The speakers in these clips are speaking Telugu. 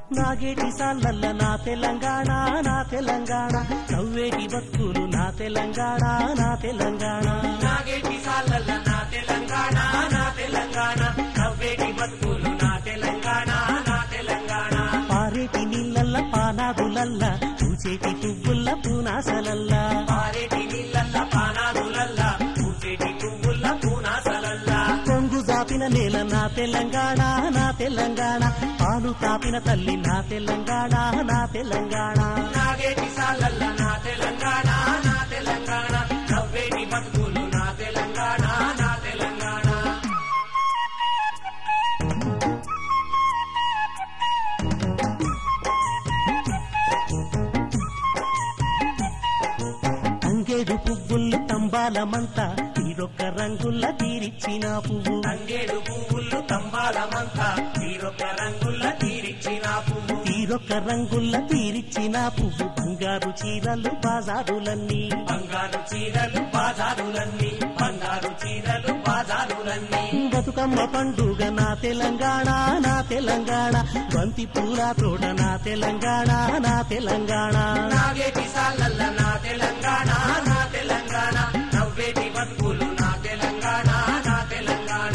నాగేటి సాలల్ల నా తెలంగాణ నా తెలంగాణ నవ్వేటి బతుకులు నా తెలంగాణ నా తెలంగాణ నాగేటి సాలల్ల నా తెలంగాణ నా తెలంగాణ నవ్వేటి బతుకులు నా తెలంగాణ నా తెలంగాణ పారేటి నీళ్ళల్ల పానాదులల్ల పూచేటి పువ్వుల్ల పూనాసలల్ల పారేటి నీళ్ళల్ల పానాదులల్ల పూచేటి పువ్వుల్ల పూనాసలల్ల కొంగు జాపిన నేల నా తెలంగాణ నా తెలంగాణ పాలు తాపిన తల్లి నా తెలంగాణ నా తెలంగాణ నాగేటి సాలల్ల నా తెలంగాణ నా తెలంగాణ నవ్వేటి బతుకులు నా తెలంగాణ నా తెలంగాణ తంగేడు పువ్వుల్ని తంబాలమంతా తీరొక్క రంగుల్ల తీరిచ్చిన పువ్వు తంగేడు పువ్వులు తంబాలమంతా తీరొక్క రంగుల్ల తీరిచ్చిన పువ్వు తీరొక్క రంగుల్ల తీరిచ్చిన పువ్వు బంగారు చీరలు బాజారులన్నీ బంగారు చీరలు బాజారులన్నీ బంగారు చీరలు బాజారులన్నీ బతుకమ్మ పండుగ నా తెలంగాణ నా తెలంగాణ బంతి పూల తోట నా తెలంగాణ నా తెలంగాణ నాగేటి సాలల్ల నా తెలంగాణ నా తెలంగాణ నవ్వేటి బతుకులు నా తెలంగాణ నా తెలంగాణ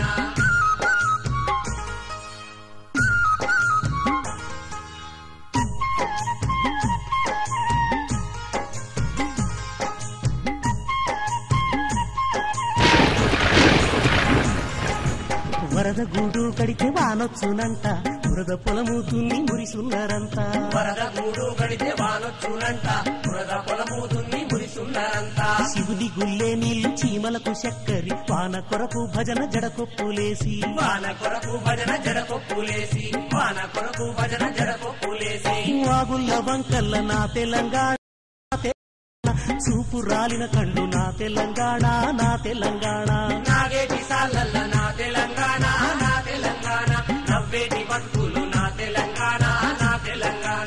వరద గూడు కడితే వానొచ్చునంట బురద పొలము దున్ని మురిసున్నారంతా వరద గూడు గడితే వానొచ్చునంట బురద పొలము దున్ని మురిసున్నారంతా శివుని గుల్లే నీళ్లు చీమలకు చక్కరి వాన కొరకు భజన జడకొప్పులేసి వాన కొరకు భజన జడకొప్పులేసి వాన కొరకు భజన జడకొప్పులేసి వాగుల్ల వంకల్ల నా తెలంగాణ నా తెలంగాణ, చూపు రాలిన కళ్ళు నా తెలంగాణ నా తెలంగాణ నాగేటి సాలల్ల నా తెలంగాణ నా తెలంగాణ నవ్వేటి బతుకులు నా తెలంగాణ నా తెలంగాణ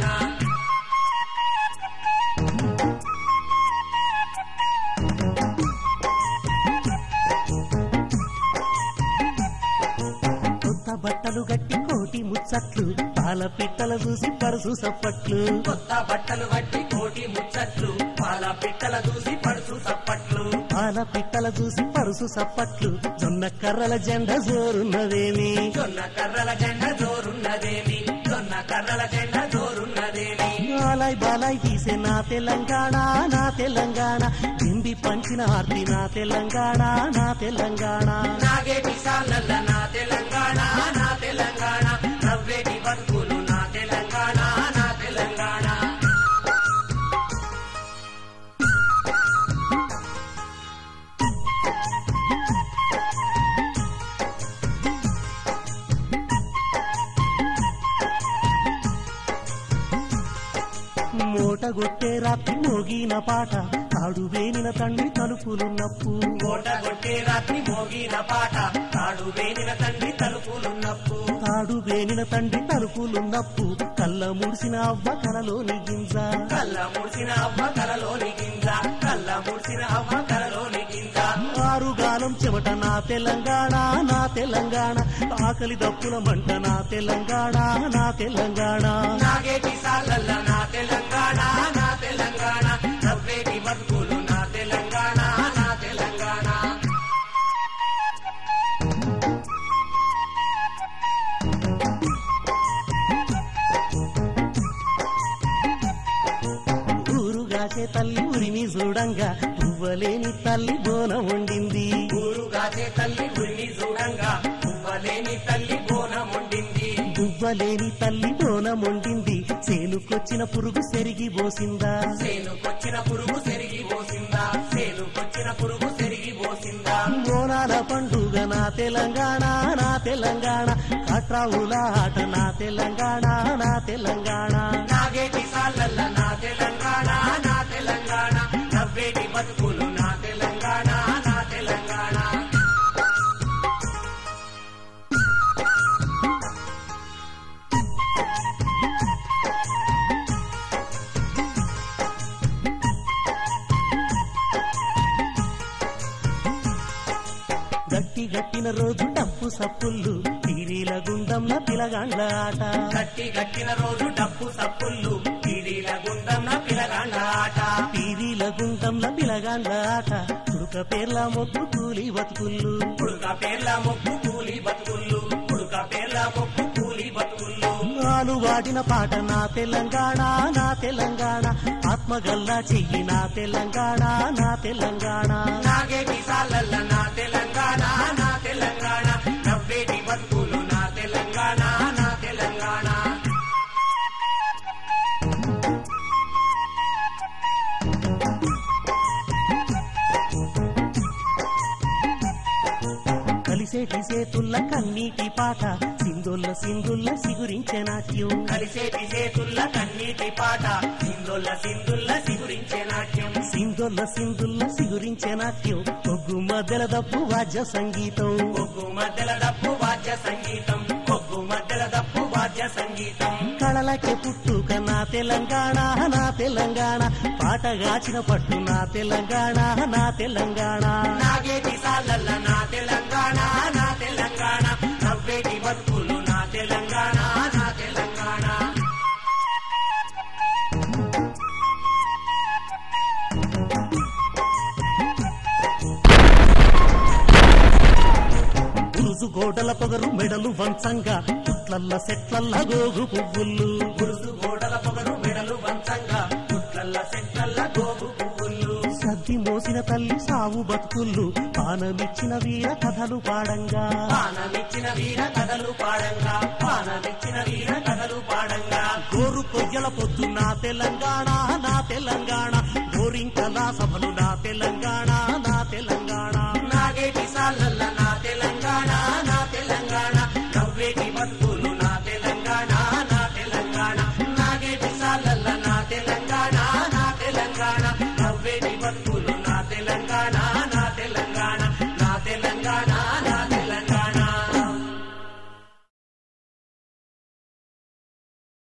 కొత్త బట్టలు గట్టి కోటి ముచ్చట్లు పాల పిట్టల చూసి పరుసు సప్పట్లు కొత్త బట్టలు కట్టి కోటి ముచ్చట్లు పాల పిట్టల చూసి పడుచు సప్పట్లు పాల పిట్టల చూసి పరుసు సప్పట్లు జొన్న కర్రల జెండ జోరున్నదేమి జొన్న కర్రల జెండ జోరున్నదేమి జొన్న కర్రల జెండ జోరున్నదేమి బాలాయ్ బాలాయ్ తీసే నా తెలంగాణ నా తెలంగాణ హింది పంచిన ఆర్తి నా తెలంగాణ నా తెలంగాణ నాగేటి సాలల్ల నా తెలంగాణ నా తెలంగాణ నవ్వేటి బతుకులు నా తెలంగాణ నా తెలంగాణ మూటగొట్టే రాత్రి మోగిన పాట తాడు వేనిన తండ్రి తలుపులున్నప్పు కోట కొట్టే రాత్రి మోగిన పాట తాడు వేనిన తండ్రి తలుపులున్నప్పు తాడు వేనిన తండ్రి తలుపులున్నప్పు కళ్ళ ముడిసిన అవ్వ కలలోని గింజ కళ్ళ ముడిసిన అవ్వ కలలోని గింజ కళ్ళ ముడిసిన అవ్వ కలలోని గింజ ఆరుగాలం చెమట నా తెలంగాణ నా తెలంగాణ ఆకలి దప్పుల మంట నా తెలంగాణ నా తెలంగాణ నాగేటి సాలల్ల నా తెలంగాణ నా తెలంగాణ నవ్వేటి బతుకులు నా తెలంగాణ నా తెలంగాణ ఊరుగాచే తల్లి ఉరిమి చూడంగా పువ్వలేని తల్లి బోనం వండింది ఊరుగాచే తల్లి ఉరిమి చూడంగా పువ్వలేని తల్లి బోనం వండింది పువ్వలేని తల్లి బోనం వండింది సేనుకొచ్చిన పురుగు సెరిగి పోసిందా సేనుకొచ్చిన పురుగు సెరిగి పోసిందా సేనుకొచ్చిన పురుగు సెరిగి పోసిందా బోనాల పండుగ నా తెలంగాణ నా తెలంగాణ కట్రావుల ఆట నా తెలంగాణ నా తెలంగాణ నాగేటి సాలల్ల నా తెలంగాణ నా తెలంగాణ నవ్వేటి బతుకులు నా తెలంగాణ నా తెలంగాణ గట్టి గట్టిన రోజు డప్పు డప్పు సప్పుళ్ళు పీరీల గుండంల పిలగాండ్ల ఆట గట్టి గట్టిన రోజు డప్పు సప్పుళ్ళు పీడీల గుండంన పిలగాండ ఆట పీరీల గుండంల పిలగాండ్ల ఆట చుడుక పేర్ల మొక్కు కూలి బతుకుళ్ళు పుడుక పేర్ల మొక్కు కూలి బతుకుళ్ళు పుడుక పేర్ల మొక్కు కూలి బతుకుళ్ళు ఆలు వాడిన పాట నా తెలంగాణ నా తెలంగాణ ఆత్మగల్లా చెయ్యి నా తెలంగాణ నా తెలంగాణ నాగేటి సాలల్ల నా తెలంగాణ నా తెలంగాణ నవ్వేటి బతుకులు నా తెలంగాణ నా తెలంగాణ కలిసేటి సేతుల్ల కన్నీటి పాట సింధుల్ల సింధుల్ల సిగురించే నాట్యం కలిసేటి చేతుల్ల కన్నీటి పాట సింధుల్ల సింధుల్ల సిగురించే నాట్యం సింధుల్ల సింధుల్ల సిగురించే నాట్యం ఒగ్గు మధ్యల దప్పు వాద్య సంగీతం ఒగ్గు మధ్యల దప్పు వాద్య సంగీతం ఒగ్గు మధ్యల దప్పు వాద్య సంగీతం కళలకే పుట్టుక నా తెలంగాణ నా తెలంగాణ పాటగాచిన పట్టు నా తెలంగాణ నా తెలంగాణ నాగేటి సాలల్ల నా తెలంగాణ నా తెలంగాణ నవ్వేటి బతుకులు నా తెలంగాణ నా తెలంగాణ గురుజు గోడల పొగరు మెడలు వంచంగా పుట్లల్ల సెట్లల్ల గోగు పువ్వులు గురుసు గోడల పొగరు మెడలు వంచంగా పుట్లల్ల సెట్లల్ల గోగు పువ్వులు సద్ది మోసిన తల్లి సావు బతుకుళ్ళు పానమిచ్చిన వీర కథలు పాడంగా పానమిచ్చిన వీర కథలు పాడంగా పానమిచ్చిన వీర కథలు పాడంగా గోరు కొయ్యల పొద్దు నా తెలంగాణ నా తెలంగాణ గోరింకల సభలు నా తెలంగాణ నా తెలంగాణ నాగేటి సాలల్ల నా తెలంగాణ నా తెలంగాణ నవ్వేటి బతుకులు నా తెలంగాణ నా తెలంగాణ నాగేటి సాలల్ల నా తెలంగాణ నా తెలంగాణ నవ్వేటి బతుకులు